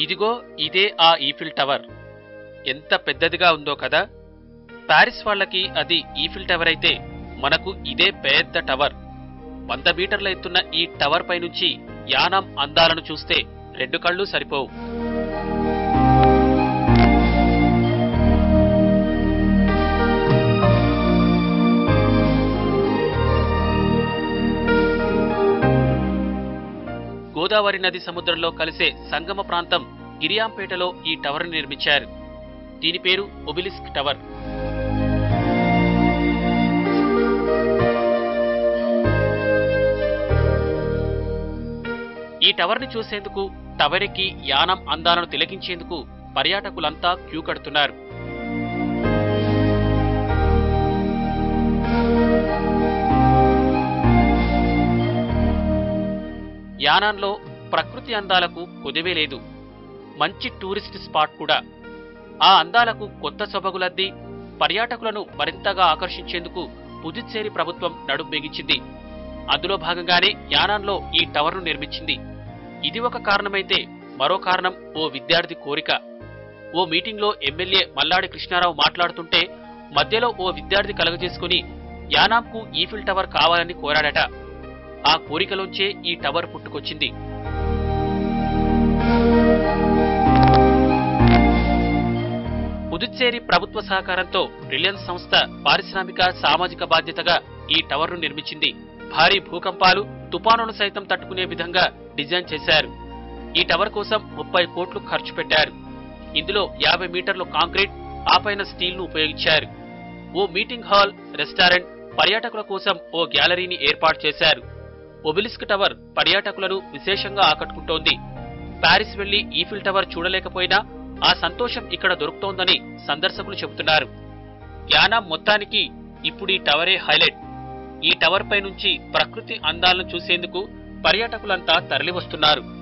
ఇదిగో ఇదే ఆ ఈఫిల్ టవర్ ఎంత పెద్దదిగా ఉందో కదా ప్యారిస్ వాళ్ళకి అది ఈఫిల్ టవర్ అయితే మనకు ఇదే పెద్ద టవర్ వంద మీటర్ల ఎత్తున్న ఈ టవర్ పై నుంచి యానాం అందాలను చూస్తే రెండు కళ్ళు సరిపోవు గోదావరి నది సముద్రంలో కలిసే సంగమ ప్రాంతం గిరియాంపేటలో ఈ టవర్ని నిర్మించారు దీని పేరు ఒబిలిస్క్ టవర్ ఈ టవర్ని చూసేందుకు టవర్ ఎక్కి యానం అందాలను తిలకించేందుకు పర్యాటకులంతా క్యూ కడుతున్నారు యానాంలో ప్రకృతి అందాలకు కొదివే లేదు మంచి టూరిస్ట్ స్పాట్ కూడా ఆ అందాలకు కొత్త సొబగులద్ది పర్యాటకులను మరింతగా ఆకర్షించేందుకు పుదుచ్చేరి ప్రభుత్వం నడుం బిగించింది అందులో భాగంగానే యానాంలో ఈ టవర్ను నిర్మించింది ఇది ఒక కారణమైతే మరో కారణం ఓ విద్యార్థి కోరిక ఓ మీటింగ్లో ఎమ్మెల్యే మల్లాడి కృష్ణారావు మాట్లాడుతుంటే మధ్యలో ఓ విద్యార్థి కలగజేసుకుని యానాంకు ఈఫిల్ టవర్ కావాలని కోరాడట ఆ కోరికలోంచే ఈ టవర్ పుట్టుకొచ్చింది పుదుచ్చేరి ప్రభుత్వ సహకారంతో రిలయన్స్ సంస్థ పారిశ్రామిక సామాజిక బాధ్యతగా ఈ టవర్ను నిర్మించింది భారీ భూకంపాలు తుపానులు సైతం తట్టుకునే విధంగా డిజైన్ చేశారు ఈ టవర్ కోసం ముప్పై కోట్లు ఖర్చు పెట్టారు ఇందులో యాభై మీటర్లు కాంక్రీట్ ఆపైన స్టీల్ ను ఉపయోగించారు ఓ మీటింగ్ హాల్ రెస్టారెంట్ పర్యాటకుల కోసం ఓ గ్యాలరీని ఏర్పాటు చేశారు ఒబిలిస్క్ టవర్ పర్యాటకులను విశేషంగా ఆకట్టుకుంటోంది ప్యారిస్ వెళ్లి ఈఫిల్ టవర్ చూడలేకపోయినా ఆ సంతోషం ఇక్కడ దొరుకుతోందని సందర్శకులు చెబుతున్నారు యానా మొత్తానికి ఇప్పుడు ఈ టవరే హైలైట్ ఈ టవర్ పై నుంచి ప్రకృతి అందాలను చూసేందుకు పర్యాటకులంతా తరలివస్తున్నారు